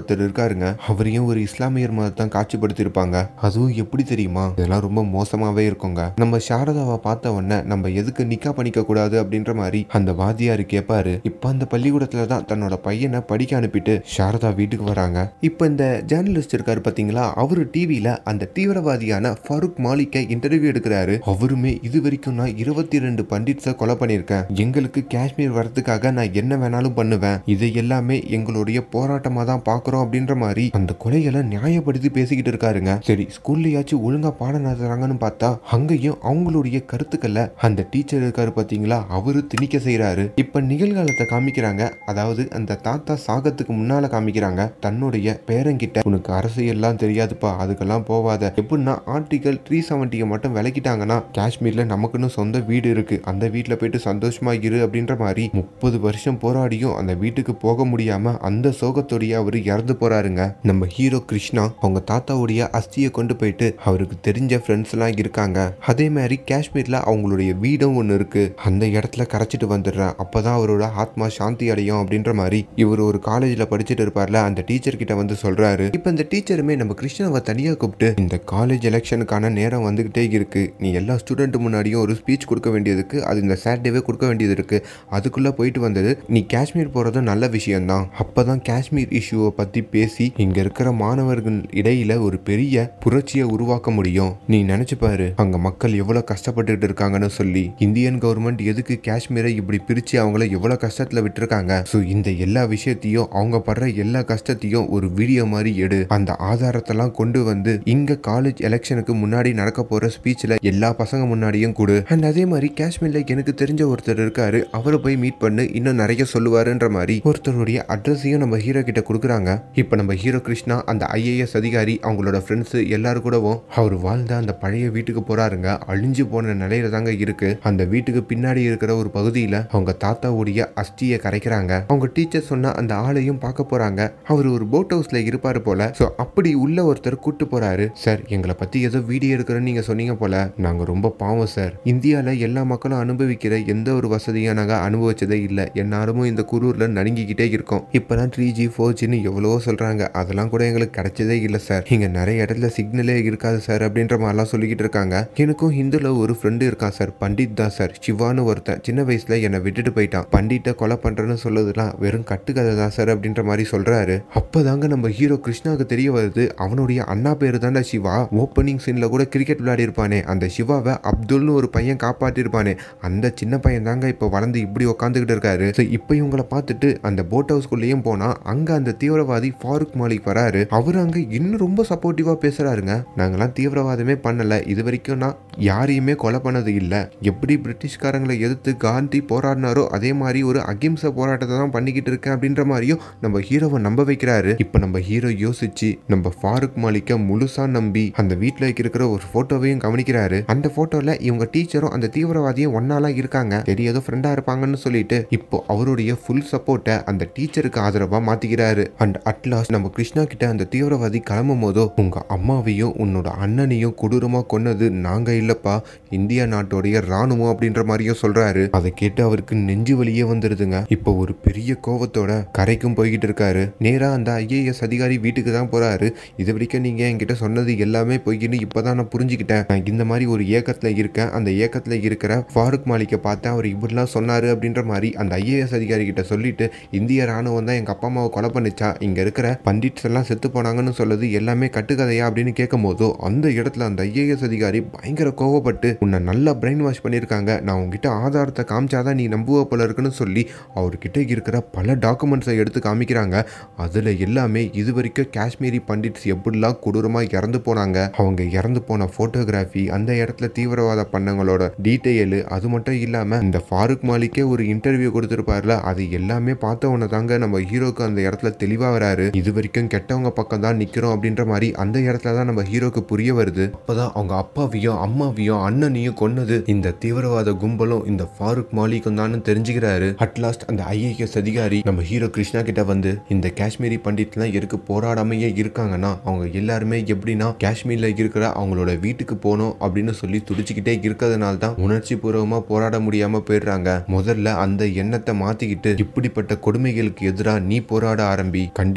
இருப்பாருங்க அவரையும் ஒரு இஸ்லாமியர் மதத்தான் காட்சிப்படுத்தியிருப்பாங்க அதுவும் எப்படி தெரியுமா இதெல்லாம் ரொம்ப மோசமாவே இருக்குங்க நம்ம சாரதாவை பார்த்த உடனே நம்ம எதுக்கு நிக்கா பண்ணிக்க கூடாது அப்படின்ற மாதிரி அந்த வாத்தியாரு கேட்பாரு இப்ப அந்த பள்ளிக்கூடத்துல தான் தன்னோட பையனை படிக்க அனுப்பிட்டு சாரதா வீட்டுக்கு வராங்க இப்ப இந்த ஜேர்னலிஸ்ட் இருக்காரு பாத்தீங்களா அவரு டிவியில அந்த தீவிரவாதியான ஃபருக் மாலிக்கை இன்டர்வியூ எடுக்கிறாரு அவருமே இது வரைக்கும் நான் இருபத்தி ரெண்டு பண்டிட்ஸை கொலை பண்ணியிருக்கேன் எங்களுக்கு காஷ்மீர் வரதுக்காக நான் என்ன வேணாலும் பண்ணுவேன் இதை எல்லாமே எங்களுடைய போராட்டமா தான் பாக்குறோம் அப்படின்ற மாதிரி அந்த கொலைகளை நியாயப்படுத்தி பேசிக்கிட்டு இருக்காருங்க சரி ஸ்கூல்லையாச்சும் ஒழுங்கா பாடம் நடத்துறாங்கன்னு பார்த்தா அங்கேயும் அவங்களுடைய கருத்துக்களை அந்த டீச்சர் இருக்காரு பாத்தீங்களா அவரு திணிக்க செய்யறாரு இப்ப நிகழ்காலத்தை காமிக்கிறாங்க அதாவது அந்த தாத்தா சாகத்துக்கு முன்னால காமிக்கிறாங்க தன்னுடைய பேரங்கிட்ட உனக்கு அரசியல்லாம் தெரியாதுப்பா அதுக்கெல்லாம் போவாத எப்படின்னா ஆர்டிகல் த்ரீ செவன்ட்டியை மட்டும் விலக்கிட்டாங்கன்னா காஷ்மீர்ல நமக்குன்னு சொந்த வீடு இருக்கு அந்த வீட்டுல போயிட்டு சந்தோஷமா இரு அப்படின்ற மாதிரி முப்பது வருஷம் போராடியும் அந்த வீட்டுக்கு போக முடியாம அந்த சோகத்தோடைய அவர் இறந்து போறாருங்க நம்ம ஹீரோ கிருஷ்ணா அவங்க தாத்தாவுடைய அஸ்தியை கொண்டு போயிட்டு அவருக்கு தெரிஞ்ச ஃப்ரெண்ட்ஸ் எல்லாம் இருக்காங்க அதே மாதிரி காஷ்மீர்ல அவங்களுடைய வீடும் ஒன்று இருக்கு அந்த இடத்துல கரைச்சிட்டு வந்துடுறேன் அப்பதான் அவரோட ஆத்மா சாந்தி அடையும் அப்படின்ற மாதிரி இவர் ஒரு காலேஜ்ல படிச்சுட்டு இருப்பார்ல அந்த டீச்சர் கிட்ட வந்து சொல்றாரு இப்போ இந்த டீச்சருமே நம்ம கிருஷ்ணாவை தனியா கூப்பிட்டு இந்த காலேஜ் எலெக்ஷனுக்கான நேரம் வந்துகிட்டே இருக்கு நீ எல்லா ஸ்டூடெண்ட் முன்னாடியும் ஒரு ஸ்பீச் கொடுக்க வேண்டியதுக்கு அது இந்த சாட்டர்டேவே கொடுக்க வேண்டியது இருக்கு அதுக்குள்ள போயிட்டு வந்தது நீ காஷ்மீர் போறது நல்ல விஷயம்தான் அப்பதான் காஷ்மீர் இஷ்யூவை பத்தி பேசி இங்க இருக்கிற மாணவர்கள் இடையில ஒரு பெரிய புரட்சியை உருவாக்க முடியும் நீ நினைச்சு பாரு அங்க மக்கள் எவ்வளவு கஷ்டப்பட்டுட்டு இருக்காங்கன்னு சொல்லி இந்தியன் கவர்மெண்ட் எதுக்கு காஷ்மீரை இப்படி பிரிச்சு அவங்கள எவ்வளவு கஷ்டத்துல விட்டுருக்காங்க ஸோ இந்த எல்லா விஷயத்தையும் அவங்க படுற எல்லா கஷ்டத்தையும் ஒரு வீடியோ மாதிரி எடு அந்த ஆதாரத்தெல்லாம் கொண்டு வந்து இங்க காலேஜ் எலெக்ஷனுக்கு முன்னாடி நடக்க போற ஸ்பீச்ல எல்லா பசங்க முன்னாடியும் கொடு அண்ட் அதே மாதிரி காஷ்மீர்ல எனக்கு தெரிஞ்ச ஒருத்தர் இருக்காரு அவரை போய் மீட் பண்ணு இன்னும் நிறைய சொல்லுவாருன்ற மாதிரி ஒருத்தருடைய அட்ரஸையும் நம்ம ஹீரோ கிட்ட கொடுக்குறாங்க இப்போ நம்ம ஹீரோ கிருஷ்ணா அந்த ஐஏஎஸ் அதிகாரி அவங்களோட ஃப்ரெண்ட்ஸ் எல்லாரும் கூடவும் அவர் வாழ்ந்த அந்த பழைய வீட்டுக்கு போறாருங்க அழிஞ்சு போன நிலையில தாங்க இருக்கு அந்த வீட்டுக்கு பின்னாடி இருக்கிற ஒரு பகுதியில அவங்க தாத்தாவுடைய அஸ்தியை கரைக்கிறாங்க அவங்க டீச்சர் சொன்ன அந்த ஆளையும் பார்க்க போறாங்க அவர் ஒரு போட் ஹவுஸ்ல இருப்பாரு போல ஸோ அப்படி உள்ள ஒருத்தர் கூட்டு போறாரு சார் எங்களை பத்தி ஏதோ வீடியோ எடுக்கிறேன்னு நீங்க சொன்னீங்க போல நாங்க ரொம்ப பாவம் சார் இந்தியால எல்லா மக்களும் அனுபவிக்கிற எந்த ஒரு வசதியும் நாங்க அனுபவிச்சதே இல்லை எந்நேரமும் இந்த குரூர்ல நடுங்கிக்கிட்டே இருக்கோம் இப்பதான் த்ரீ ஜி ஃபோர் ஜின்னு எவ்வளவோ சொல்றாங்க அதெல்லாம் கூட எங்களுக்கு கிடைச்சதே இல்லை சார் இங்க நிறைய இடத்துல சிக்னலே இருக்காது சார் அப்படின்ற மாதிரிலாம் சொல்லிக்கிட்டு இருக்காங்க எனக்கும் ஹிந்துல ஒரு ஃப்ரெண்டு இருக்கான் சார் பண்டிட் தான் சார் சிவான்னு ஒருத்தன் சின்ன வயசுல என்னை விட்டுட்டு போயிட்டான் பண்டிட்டை கொலை பண்றேன்னு சொல்லதுலாம் வெறும் கட்டுக்கதை தான் சார் அப்படின்ற மாதிரி சொல்றாரு அப்பதாங்க நம்ம ஹீரோ கிருஷ்ணாவுக்கு தெரிய வருது அவனுடைய அண்ணா பேரு தான்டா சிவா ஓப்பனிங் சீன்ல கூட கிரிக்கெட் விளையாடி இருப்பானே அந்த சிவாவை அப்துல்னு ஒரு பையன் காப்பாற்றிருப்பானே அந்த சின்ன பையன் தாங்க இப்போ வளர்ந்து இப்படி உட்காந்துக்கிட்டு இருக்காரு ஸோ இப்போ இவங்கள பார்த்துட்டு அந்த போட் ஹவுஸ்குள்ளேயும் போனா அங்க அந்த தீவிரவாதி ஃபாரூக் மாலிக் வராரு அவர் அங்க இன்னும் ரொம்ப சப்போர்ட்டிவா பேசுறாருங்க நாங்கெல்லாம் தீவிரவாதமே பண்ணல இது வரைக்கும் நான் யாரையுமே கொலை பண்ணது இல்லை எப்படி பிரிட்டிஷ்காரங்களை எதிர்த்து காந்தி போராடினாரோ அதே மாதிரி ஒரு அகிம்சை போராட்டத்தை தான் பண்ணிக்கிட்டு இருக்கேன் அப்படின்ற மாதிரியும் நம்ம ஹீரோவை நம்ப வைக்கிறாரு இப்போ நம்ம ஹீரோ யோசிச்சு நம்ம ஃபாரூக் மாலிக்க முழுசா நம்பி அந்த வீட்டில் இருக்கிற ஒரு போட்டோவையும் கவனிக்கிறாரு அந்த போட்டோல இவங்க டீச்சரும் அந்த தீவிரவாதியும் ஒன்னாலாம் இருக்காங்க சரி ஏதோ ஃப்ரெண்டா இருப்பாங்கன்னு சொல்லிட்டு இப்போ அவருடைய ஃபுல் சப்போர்ட்டை அந்த டீச்சருக்கு ஆதரவா மாத்திக்கிறாரு அண்ட் அட்லாஸ்ட் நம்ம கிருஷ்ணா கிட்ட அந்த தீவிரவாதி கிளம்பும் போதோ உங்க அம்மாவையும் உன்னோட அண்ணனையும் கொடூரமா கொன்னது நாங்க இல்லப்பா இந்தியா நாட்டோடைய ராணுவம் அப்படின்ற மாதிரியும் சொல்றாரு அதை கேட்டு அவருக்கு நெஞ்சு வலியே வந்துருதுங்க இப்போ ஒரு பெரிய கோவத்தோட கரைக்கும் போய்கிட்டு இருக்காரு நேரா அந்த ஐஏஎஸ் அதிகாரி வீட்டுக்கு தான் போறாரு இது வரைக்கும் நீங்க என்கிட்ட சொன்னது எல்லாமே பொய்ன்னு இப்பதான் நான் புரிஞ்சுக்கிட்டேன் நான் இந்த மாதிரி ஒரு ஏக்கத்துல இருக்கேன் அந்த ஏக்கத்துல இருக்கிற ஃபாரூக் மாலிக்கை பார்த்தேன் அவர் இப்படிலாம் சொன்னாரு அப்படின்ற மாதிரி அந்த ஐஏஎஸ் அதிகாரி கிட்ட சொல்லிட்டு இந்திய ராணுவம் தான் எங்க அப்பா அம்மாவை கொலை பண்ணிச்சா இங்க இருக்கிற பண்டிட்ஸ் எல்லாம் செத்து போனாங்கன்னு சொல்லுது எல்லாமே கட்டுக்கதையா அப்படின்னு கேட்கும் போதோ அந்த இடத்துல அந்த ஐஏஎஸ் அதிகாரி பயங்கர கோவப்பட்டு உன்னை நல்லா பிரெயின் வாஷ் பண்ணியிருக்காங்க நான் உங்ககிட்ட ஆதாரத்தை காமிச்சாதான் நீ நம்புவ போல இருக்குன்னு சொல்லி அவர்கிட்ட இருக்கிற பல டாக்குமெண்ட்ஸை எடுத்து காமிக்கிறாங்க அதில் எல்லாமே இது வரைக்கும் காஷ்மீரி பண்டிட்ஸ் எப்படிலாம் கொடூரமாக இறந்து போனாங்க அவங்க இறந்து போன ஃபோட்டோகிராஃபி அந்த இடத்துல தீவிரவாத பண்ணங்களோட டீட்டெயிலு அது மட்டும் இல்லாமல் இந்த ஃபாரூக் மாலிக்கே ஒரு இன்டர்வியூ கொடுத்துருப்பார்ல அது எல்லாமே பார்த்த உடனே தாங்க நம்ம ஹீரோக்கு அந்த இடத்துல தெளிவாக வராரு இது வரைக்கும் கெட்டவங்க பக்கம் தான் நிற்கிறோம் அப்படின்ற மாதிரி அந்த இடத்துல தான் நம்ம ஹீரோக்கு புரிய வருது அப்போதான் அவங்க அப்பாவையும் அம்மாவையும் அண்ணனையும் கொன்னது இந்த தீவிரவாத கும்பலும் இந்த ஃபாரூக் மாலிக்கும் தான் தெரிஞ்சுக்கிறாரு அட்லாஸ்ட் அந்த ஐஏஎஸ் அதிகாரி நம்ம ஹீரோ கிருஷ்ணா கிட்ட வந்து இந்த காஷ்மீரி பண்டிட்லாம் எதுக்கு போராடாமையே இருக்காங்கன்னா அவங்க எல்லாருமே எப்படின்னா காஷ்மீர்ல இருக்கிற அவங்களோட வீட்டுக்கு போகணும் அப்படின்னு சொல்லி துடிச்சுக்கிட்டே இருக்கிறதுனால தான் உணர்ச்சி பூர்வமா போராட முடியாம போயிடுறாங்க முதல்ல அந்த எண்ணத்தை மாத்திக்கிட்டு இப்படிப்பட்ட கொடுமைகளுக்கு எதிராக நீ போராட ஆரம்பி கண்டிப்பா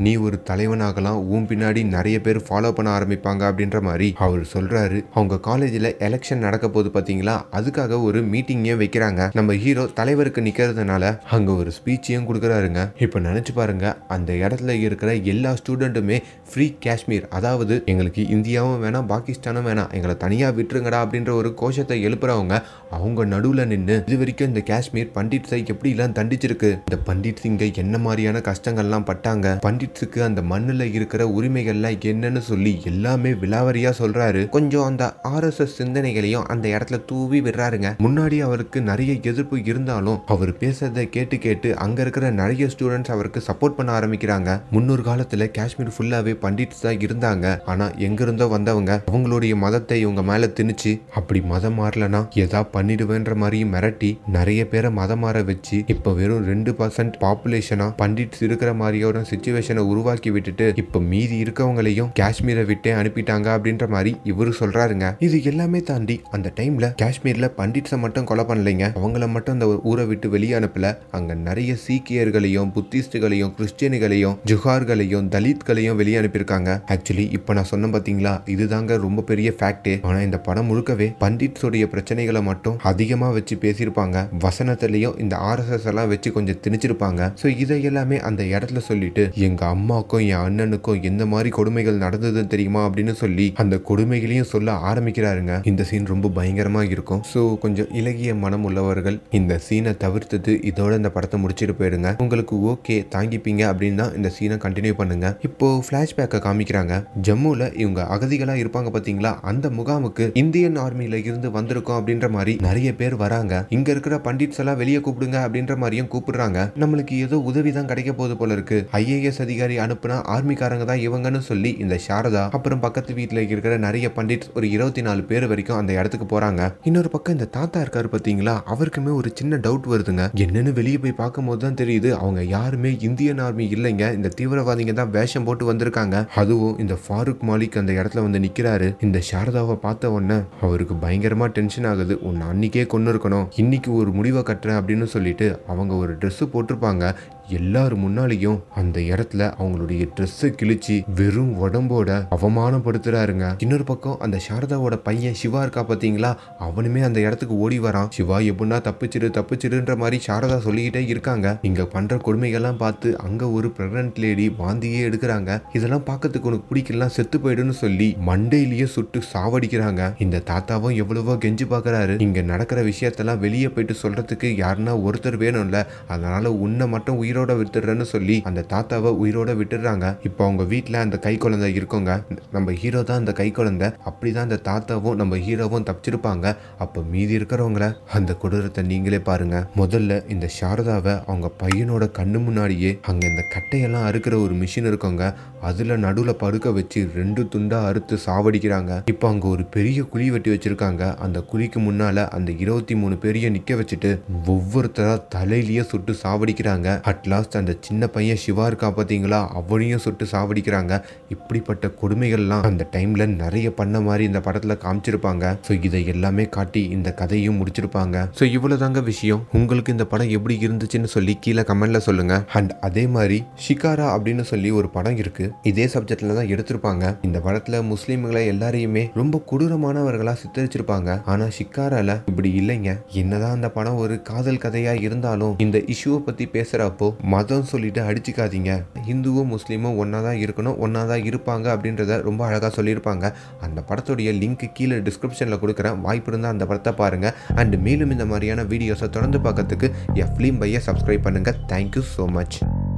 நீ ஒரு தலைவனாகலாம் உன் பின்னாடி நிறைய பேர் ஃபாலோ பண்ண ஆரம்பிப்பாங்க அப்படின்ற மாதிரி அவர் சொல்றாரு அவங்க காலேஜில் எலெக்ஷன் நடக்க போகுது பார்த்தீங்களா அதுக்காக ஒரு மீட்டிங்கே வைக்கிறாங்க நம்ம ஹீரோ தலைவருக்கு நிற்கிறதுனால அங்கே ஒரு ஸ்பீச்சையும் கொடுக்குறாருங்க இப்போ நினச்சி பாருங்க அந்த இடத்துல இருக்கிற எல்லா ஸ்டூடெண்ட்டுமே ஃப்ரீ காஷ்மீர் அதாவது எங்களுக்கு இந்தியாவும் வேணாம் பாகிஸ்தானும் வேணாம் எங்களை தனியாக விட்டுருங்கடா அப்படின்ற ஒரு கோஷத்தை எழுப்புறவங்க அவங்க நடுவில் நின்று இது வரைக்கும் இந்த காஷ்மீர் பண்டிட்ஸை எப்படிலாம் தண்டிச்சிருக்கு இந்த பண்டிட்ஸ் இங்கே என்ன மாதிரியான கஷ்டங்கள்லாம் பட்டாங்க பண்டிட்ஸுக்கு அந்த மண்ணில் இருக்கிற உரிமைகள்லாம் என்னன்னு சொல்லி எல்லாமே விலாவரியாக சொல்றாரு கொஞ்சம் அந்த ஆர்எஸ்எஸ் சிந்தனைகளையும் அந்த இடத்துல தூவி விடுறாருங்க முன்னாடி அவருக்கு நிறைய எதிர்ப்பு இருந்தாலும் அவர் பேசுறதை கேட்டு கேட்டு அங்க இருக்கிற நிறைய ஸ்டூடெண்ட்ஸ் அவருக்கு சப்போர்ட் பண்ண ஆரம்பிக்கிறாங்க முன்னொரு காலத்துல காஷ்மீர் ஃபுல்லாவே பண்டிட்ஸ் தான் இருந்தாங்க ஆனா எங்க இருந்தோ வந்தவங்க அவங்களுடைய மதத்தை இவங்க மேல திணிச்சு அப்படி மதம் மாறலனா ஏதா பண்ணிடுவேன்ற மாதிரி மிரட்டி நிறைய பேரை மதம் மாற வச்சு இப்ப வெறும் ரெண்டு பர்சன்ட் பாப்புலேஷனா பண்டிட்ஸ் இருக்கிற மாதிரியான சுச்சுவேஷனை உருவாக்கி விட்டுட்டு இப்ப மீதி இருக்கவங்களையும் காஷ்மீரை விட்டே அனுப்பிட்டாங்க அப்படின்ற மாதிரி இவரு சொல்றாருங்க இது எல்லாமே தாண்டி அந்த டைம்ல காஷ்மீர்ல பண்டிட்ஸை மட்டும் கொலை பண்ணலைங்க அவங்கள மட்டும் அந்த ஊரை விட்டு வெளியே அனுப்பல அங்க நிறைய சீக்கியர்களையும் புத்திஸ்டுகளையும் கிறிஸ்டியன்களையும் ஜுகார்களையும் தலித்களையும் வெளியே அனுப்பியிருக்காங்க ஆக்சுவலி இப்போ நான் சொன்ன பாத்தீங்களா இதுதாங்க ரொம்ப பெரிய ஃபேக்டே ஆனா இந்த படம் முழுக்கவே பண்டிட்ஸோடைய பிரச்சனைகளை மட்டும் அதிகமா வச்சு பேசியிருப்பாங்க வசனத்திலையும் இந்த ஆர்எஸ்எஸ் எல்லாம் வச்சு கொஞ்சம் திணிச்சிருப்பாங்க ஸோ இதை எல்லாமே அந்த இடத்துல சொல்லிட்டு எங்க அம்மாக்கும் என் அண்ணனுக்கும் எந்த மாதிரி கொடுமைகள் நடந்ததுன்னு தெரியுமா அப்படின்னு சொல்லி அந்த கொடுமைகளையும் சொல்ல ஆரம்பிக்கிறாருங்க இந்த சீன் ரொம்ப பயங்கரமா இருக்கும் ஸோ கொஞ்சம் இலகிய மனம் உள்ளவர்கள் இந்த சீனை தவிர்த்துட்டு இதோட இந்த படத்தை முடிச்சிட்டு போயிடுங்க உங்களுக்கு ஓகே தாங்கிப்பீங்க அப்படின்னு தான் இந்த சீனை கண்டினியூ பண்ணுங்க இப்போ ஃபிளாஷ்பேக்கை காமிக்கிறாங்க ஜம்முல இவங்க அகதிகளா இருப்பாங்க பாத்தீங்களா அந்த முகாமுக்கு இந்தியன் ஆர்மியில இருந்து வந்திருக்கோம் அப்படின்ற மாதிரி நிறைய பேர் வராங்க இங்க இருக்கிற பண்டிட்ஸ் எல்லாம் வெளியே கூப்பிடுங்க அப்படின்ற மாதிரியும் கூப்பிடுறாங்க நம்மளுக்கு ஏதோ உதவி தான் கிடைக்க போகுது போல இருக்கு ஐஏஎஸ் அதிகாரி அனுப்புனா ஆர்மிக்காரங்க தான் இவங்கன்னு சொல்லி இந்த சாரதா அப்புறம் பக்கத்து வீட்டில் இருக்கிற நிறைய பண்டிட்ஸ் ஒரு இருபத்தி நாலு பேர் வரைக்கும் அந்த இடத்துக்கு போறாங்க இன்னொரு பக்கம் இந்த தாத்தா இருக்காரு பாத்தீங்களா அவருக்குமே ஒரு சின்ன டவுட் வருதுங்க என்னன்னு வெளியே போய் பார்க்கும்போது தான் தெரியுது அவங்க யாருமே இந்தியன் ஆர்மி இல்லைங்க இந்த தீவிரவாதிங்க தான் வேஷம் போட்டு வந்திருக்காங்க அதுவும் இந்த ஃபாரூக் மாலிக் அந்த இடத்துல வந்து நிக்கிறாரு இந்த சாரதாவை பார்த்த உடனே அவருக்கு பயங்கரமா டென்ஷன் ஆகுது உன்னை அன்னைக்கே கொண்டு இருக்கணும் இன்னைக்கு ஒரு முடிவை கட்டுறேன் அப்படின்னு சொல்லிட்டு அவங்க ஒரு Dress போட்டிருப்பாங்க எல்லார் முன்னாலேயும் அந்த இடத்துல அவங்களுடைய ட்ரெஸ்ஸை கிழிச்சு வெறும் உடம்போட அவமானப்படுத்துறாருங்க இன்னொரு பக்கம் அந்த சாரதாவோட பையன் சிவா இருக்கா பாத்தீங்களா அவனுமே அந்த இடத்துக்கு ஓடி வரான் சிவா எப்படின்னா தப்பிச்சிரு தப்பிச்சிருன்ற மாதிரி சாரதா சொல்லிக்கிட்டே இருக்காங்க இங்க பண்ற கொடுமைகள்லாம் பார்த்து அங்க ஒரு பிரெக்னன்ட் லேடி வாந்தியே எடுக்கிறாங்க இதெல்லாம் பார்க்கறதுக்கு உனக்கு பிடிக்கலாம் செத்து போயிடுன்னு சொல்லி மண்டையிலேயே சுட்டு சாவடிக்கிறாங்க இந்த தாத்தாவும் எவ்வளவோ கெஞ்சி பார்க்கறாரு இங்க நடக்கிற விஷயத்தெல்லாம் வெளியே போயிட்டு சொல்றதுக்கு யாருன்னா ஒருத்தர் வேணும்ல அதனால உன்னை மட்டும் உயிரோட விட்டுடுறேன்னு சொல்லி அந்த தாத்தாவை உயிரோட விட்டுடுறாங்க இப்போ அவங்க வீட்டில் அந்த கை குழந்தை இருக்கோங்க நம்ம ஹீரோ தான் அந்த கை குழந்தை அப்படிதான் அந்த தாத்தாவும் நம்ம ஹீரோவும் தப்பிச்சிருப்பாங்க அப்போ மீதி இருக்கிறவங்கள அந்த கொடூரத்தை நீங்களே பாருங்க முதல்ல இந்த சாரதாவை அவங்க பையனோட கண்ணு முன்னாடியே அங்க இந்த கட்டையெல்லாம் அறுக்கிற ஒரு மிஷின் இருக்கோங்க அதுல நடுவுல படுக்க வச்சு ரெண்டு துண்டா அறுத்து சாவடிக்கிறாங்க இப்போ அங்க ஒரு பெரிய குழி வெட்டி வச்சிருக்காங்க அந்த குழிக்கு முன்னால அந்த இருபத்தி மூணு பேரையும் நிக்க வச்சுட்டு ஒவ்வொருத்தரா தலையிலேயே சுட்டு சாவடிக்கிறாங்க அட் லாஸ்ட் அந்த சின்ன பையன் சிவா இருக்கா பாத்தீங்களா அவனையும் சுட்டு சாவடிக்கிறாங்க இப்படிப்பட்ட கொடுமைகள்லாம் அந்த டைம்ல நிறைய பண்ண மாதிரி இந்த படத்துல காமிச்சிருப்பாங்க ஸோ இதை எல்லாமே காட்டி இந்த கதையும் முடிச்சிருப்பாங்க ஸோ இவ்வளவுதாங்க விஷயம் உங்களுக்கு இந்த படம் எப்படி இருந்துச்சுன்னு சொல்லி கீழே கமெண்ட்ல சொல்லுங்க அண்ட் அதே மாதிரி ஷிகாரா அப்படின்னு சொல்லி ஒரு படம் இருக்கு இதே சப்ஜெக்ட்ல தான் எடுத்திருப்பாங்க இந்த படத்துல முஸ்லீம்களை எல்லாரையுமே ரொம்ப கொடூரமானவர்களா சித்தரிச்சிருப்பாங்க ஆனா ஷிகாரால இப்படி இல்லைங்க என்னதான் அந்த படம் ஒரு காதல் கதையா இருந்தாலும் இந்த இஷ்யூவை பத்தி பேசுறப்போ மதம் சொல்லிட்டு அடிச்சுக்காதீங்க இந்துவும் முஸ்லீமும் ஒன்னா தான் இருக்கணும் ஒன்னா தான் இருப்பாங்க அப்படின்றத ரொம்ப அழகா சொல்லியிருப்பாங்க அந்த படத்துடைய லிங்க் கீழே டிஸ்கிரிப்ஷன்ல கொடுக்குறேன் வாய்ப்பு இருந்தால் அந்த படத்தை பாருங்க அண்ட் மேலும் இந்த மாதிரியான வீடியோஸை தொடர்ந்து பார்க்கறதுக்கு எஃப்லீம் பையை சப்ஸ்கிரைப் பண்ணுங்க தேங்க்யூ ஸோ மச்